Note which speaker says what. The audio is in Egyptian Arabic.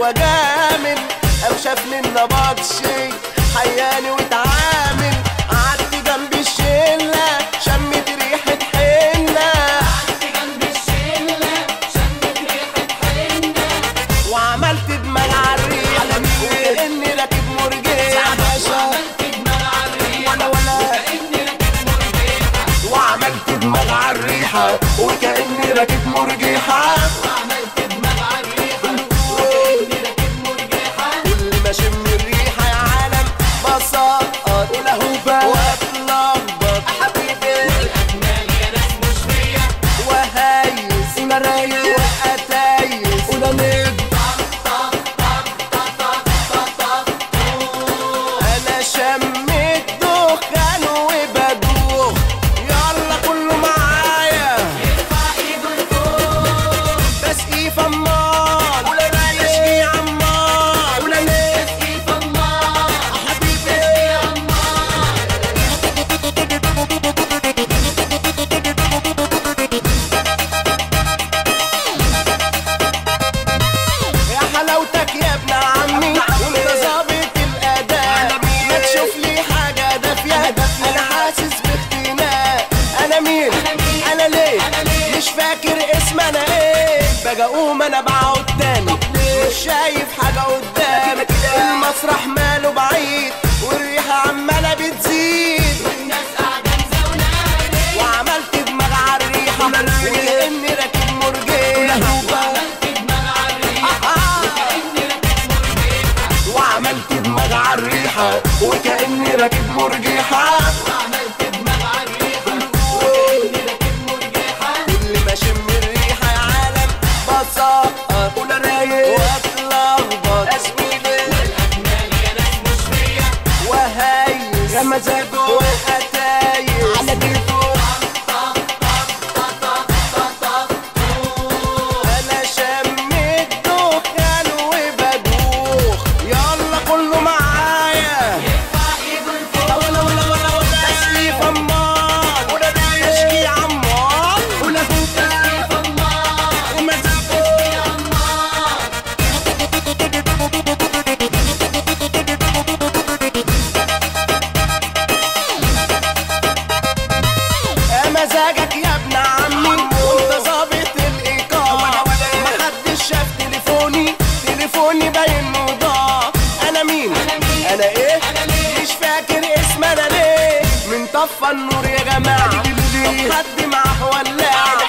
Speaker 1: واجامل قام شافني النبطشي حياني واتعامل قعدت جنب الشله شمت ريحه حنه وعملت دماغ عالريح وكاني راكب مرجيح ولا ولا وعملت دماغ عالريحه وكاني راكب مرجيحه كل ما اشم الريحه يا عالم بسقط ولهوبة واتلخبط حبيبي وهيس ورايق واتايس ونمد انا شميت دخان وبدوخ يلا كله معايا بسقي فمار بسقي عمار حبيبي يا حلاوتك يا ابن عمي وانت ظابط الاداء ما تشوف لي حاجه دافيه انا حاسس باختناق انا مين انا ليه مش فاكر اسم انا ايه باجي اقوم انا بقعد تاني مش شايف حاجه قدامي المسرح ماله بعيد والريحه عماله بتزيد وعملت دماغ عالريحه وكاني راكب مرجيحه وعملت دماغ عالريحة وكأني راكب مرجيحة كل ما اشم الريحة يا عالم بسقط ولا رايق واتلخبط اسميلي وهيس يا مزاجه واتايس على كيفه انا شميت دخان وبدوخ يلا كله معايا ولا ولا ولا ولا تسلي فمار ولا تشكي عمار ولا ومزاجه يا مزاجك يا ابن عمي وانت ظابط الايقاع محدش شاف تليفوني تليفوني باين انه ضاع انا مين انا ايه مش فاكر اسم انا ليه من طفى النور يا جماعه طب حد معاه ولاعه